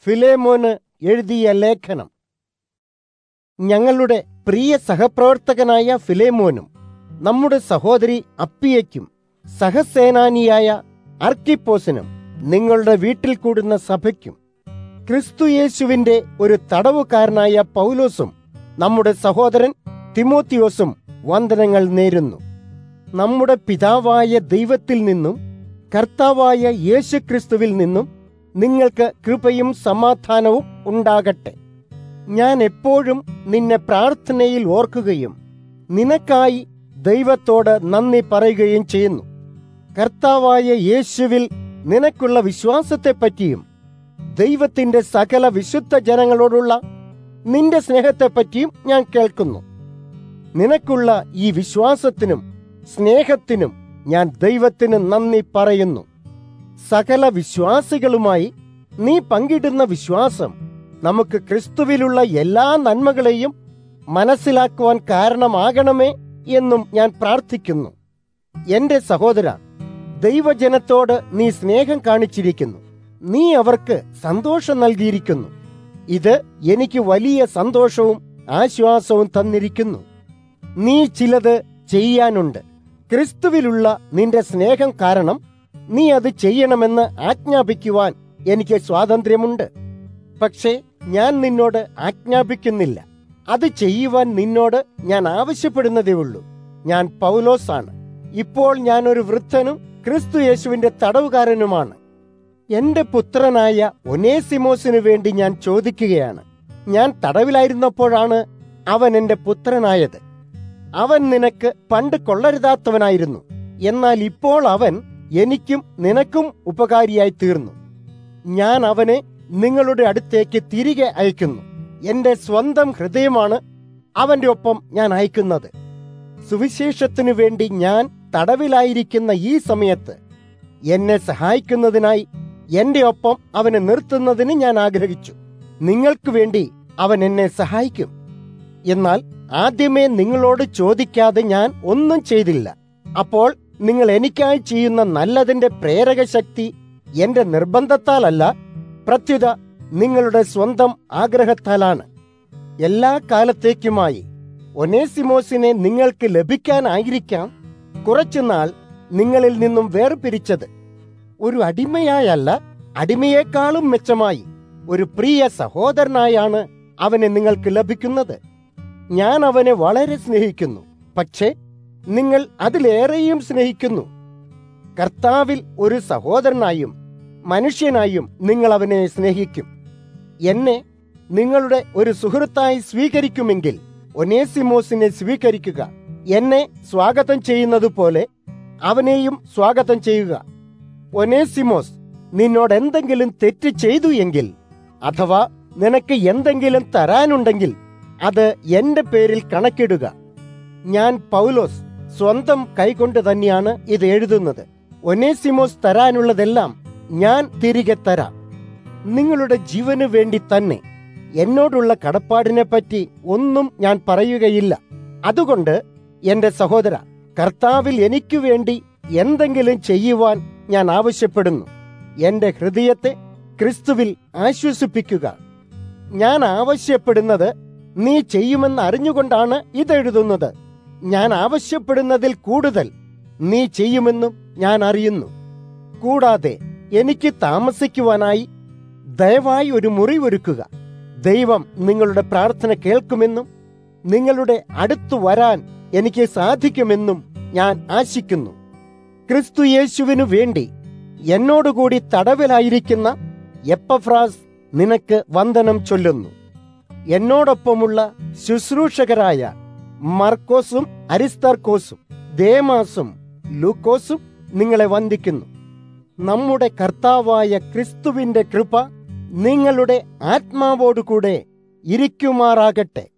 ഫിലേമോന് എഴുതിയ ലേഖനം ഞങ്ങളുടെ പ്രിയ സഹപ്രവർത്തകനായ ഫിലേമോനും നമ്മുടെ സഹോദരി അപ്പിയയ്ക്കും സഹസേനാനിയായ അർക്കിപ്പോസിനും നിങ്ങളുടെ വീട്ടിൽ കൂടുന്ന സഭയ്ക്കും ക്രിസ്തുയേശുവിന്റെ ഒരു തടവുകാരനായ പൗലോസും നമ്മുടെ സഹോദരൻ തിമോത്തിയോസും വന്ദനങ്ങൾ നേരുന്നു നമ്മുടെ പിതാവായ ദൈവത്തിൽ നിന്നും കർത്താവായ യേശുക്രിസ്തുവിൽ നിന്നും നിങ്ങൾക്ക് കൃപയും സമാധാനവും ഉണ്ടാകട്ടെ ഞാൻ എപ്പോഴും നിന്നെ പ്രാർത്ഥനയിൽ ഓർക്കുകയും നിനക്കായി ദൈവത്തോട് നന്ദി പറയുകയും ചെയ്യുന്നു കർത്താവായ യേശുവിൽ നിനക്കുള്ള വിശ്വാസത്തെപ്പറ്റിയും ദൈവത്തിന്റെ സകല വിശുദ്ധ ജനങ്ങളോടുള്ള നിന്റെ സ്നേഹത്തെപ്പറ്റിയും ഞാൻ കേൾക്കുന്നു നിനക്കുള്ള ഈ വിശ്വാസത്തിനും സ്നേഹത്തിനും ഞാൻ ദൈവത്തിന് നന്ദി പറയുന്നു സകല വിശ്വാസികളുമായി നീ പങ്കിടുന്ന വിശ്വാസം നമുക്ക് ക്രിസ്തുവിലുള്ള എല്ലാ നന്മകളെയും മനസ്സിലാക്കുവാൻ കാരണമാകണമേ എന്നും ഞാൻ പ്രാർത്ഥിക്കുന്നു എന്റെ സഹോദര ദൈവജനത്തോട് നീ സ്നേഹം കാണിച്ചിരിക്കുന്നു നീ അവർക്ക് സന്തോഷം നൽകിയിരിക്കുന്നു ഇത് എനിക്ക് വലിയ സന്തോഷവും ആശ്വാസവും തന്നിരിക്കുന്നു നീ ചിലത് ചെയ്യാനുണ്ട് ക്രിസ്തുവിലുള്ള നിന്റെ സ്നേഹം കാരണം നീ അത് ചെയ്യണമെന്ന് ആജ്ഞാപിക്കുവാൻ എനിക്ക് സ്വാതന്ത്ര്യമുണ്ട് പക്ഷേ ഞാൻ നിന്നോട് ആജ്ഞാപിക്കുന്നില്ല അത് ചെയ്യുവാൻ നിന്നോട് ഞാൻ ആവശ്യപ്പെടുന്നതേ ഉള്ളൂ ഞാൻ പൗലോസാണ് ഇപ്പോൾ ഞാൻ ഒരു വൃദ്ധനും ക്രിസ്തു യേശുവിന്റെ തടവുകാരനുമാണ് എന്റെ പുത്രനായ ഒനേസിമോസിനു വേണ്ടി ഞാൻ ചോദിക്കുകയാണ് ഞാൻ തടവിലായിരുന്നപ്പോഴാണ് അവൻ എന്റെ പുത്രനായത് അവൻ നിനക്ക് പണ്ട് കൊള്ളരുതാത്തവനായിരുന്നു എന്നാൽ ഇപ്പോൾ അവൻ എനിക്കും നിനക്കും ഉപകാരിയായി തീർന്നു ഞാൻ അവനെ നിങ്ങളുടെ അടുത്തേക്ക് തിരികെ അയക്കുന്നു എന്റെ സ്വന്തം ഹൃദയമാണ് അവന്റെ ഒപ്പം ഞാൻ അയക്കുന്നത് സുവിശേഷത്തിനു വേണ്ടി ഞാൻ തടവിലായിരിക്കുന്ന ഈ സമയത്ത് എന്നെ സഹായിക്കുന്നതിനായി എന്റെ ഒപ്പം അവനെ നിർത്തുന്നതിന് ഞാൻ ആഗ്രഹിച്ചു നിങ്ങൾക്ക് വേണ്ടി അവൻ എന്നെ സഹായിക്കും എന്നാൽ ആദ്യമേ നിങ്ങളോട് ചോദിക്കാതെ ഞാൻ ഒന്നും ചെയ്തില്ല അപ്പോൾ നിങ്ങൾ എനിക്കായി ചെയ്യുന്ന നല്ലതിന്റെ പ്രേരക ശക്തി എന്റെ നിർബന്ധത്താലല്ല പ്രത്യുത നിങ്ങളുടെ സ്വന്തം ആഗ്രഹത്താലാണ് എല്ലാ കാലത്തേക്കുമായി ഒനേസിമോസിനെ നിങ്ങൾക്ക് ലഭിക്കാനായിരിക്കാം കുറച്ചുനാൾ നിങ്ങളിൽ നിന്നും വേർപിരിച്ചത് ഒരു അടിമയായല്ല അടിമയേക്കാളും മെച്ചമായി ഒരു പ്രിയ സഹോദരനായാണ് അവനെ നിങ്ങൾക്ക് ലഭിക്കുന്നത് ഞാൻ അവനെ വളരെ സ്നേഹിക്കുന്നു പക്ഷേ നിങ്ങൾ അതിലേറെയും സ്നേഹിക്കുന്നു കർത്താവിൽ ഒരു സഹോദരനായും മനുഷ്യനായും നിങ്ങൾ അവനെ സ്നേഹിക്കും എന്നെ നിങ്ങളുടെ ഒരു സുഹൃത്തായി സ്വീകരിക്കുമെങ്കിൽ ഒനേസിമോസിനെ സ്വീകരിക്കുക എന്നെ സ്വാഗതം ചെയ്യുന്നത് പോലെ അവനെയും സ്വാഗതം ചെയ്യുക ഒനേസിമോസ് നിന്നോട് എന്തെങ്കിലും തെറ്റ് ചെയ്തു എങ്കിൽ അഥവാ നിനക്ക് എന്തെങ്കിലും തരാനുണ്ടെങ്കിൽ അത് എന്റെ പേരിൽ കണക്കിടുക ഞാൻ പൗലോസ് സ്വന്തം കൈകൊണ്ട് തന്നെയാണ് ഇത് എഴുതുന്നത് ഒനേസിമോസ് തരാനുള്ളതെല്ലാം ഞാൻ തിരികെ തരാം നിങ്ങളുടെ ജീവന് വേണ്ടി തന്നെ എന്നോടുള്ള കടപ്പാടിനെ പറ്റി ഒന്നും ഞാൻ പറയുകയില്ല അതുകൊണ്ട് എന്റെ സഹോദര കർത്താവിൽ എനിക്കു വേണ്ടി എന്തെങ്കിലും ചെയ്യുവാൻ ഞാൻ ആവശ്യപ്പെടുന്നു എന്റെ ഹൃദയത്തെ ക്രിസ്തുവിൽ ആശ്വസിപ്പിക്കുക ഞാൻ ആവശ്യപ്പെടുന്നത് നീ ചെയ്യുമെന്ന് അറിഞ്ഞുകൊണ്ടാണ് ഇതെഴുതുന്നത് ഞാൻ ആവശ്യപ്പെടുന്നതിൽ കൂടുതൽ നീ ചെയ്യുമെന്നും ഞാൻ അറിയുന്നു കൂടാതെ എനിക്ക് താമസിക്കുവാനായി ദയവായി ഒരു മുറി ഒരുക്കുക ദൈവം നിങ്ങളുടെ പ്രാർത്ഥന കേൾക്കുമെന്നും നിങ്ങളുടെ അടുത്തു വരാൻ എനിക്ക് സാധിക്കുമെന്നും ഞാൻ ആശിക്കുന്നു ക്രിസ്തു യേശുവിനു വേണ്ടി എന്നോടുകൂടി തടവിലായിരിക്കുന്ന എപ്പഫ്രാസ് നിനക്ക് വന്ദനം ചൊല്ലുന്നു എന്നോടൊപ്പമുള്ള ശുശ്രൂഷകരായ മർക്കോസും അരിസ്തർക്കോസും ദേമാസും ലൂക്കോസും നിങ്ങളെ വന്ദിക്കുന്നു നമ്മുടെ കർത്താവായ ക്രിസ്തുവിന്റെ കൃപ നിങ്ങളുടെ ആത്മാവോടുകൂടെ ഇരിക്കുമാറാകട്ടെ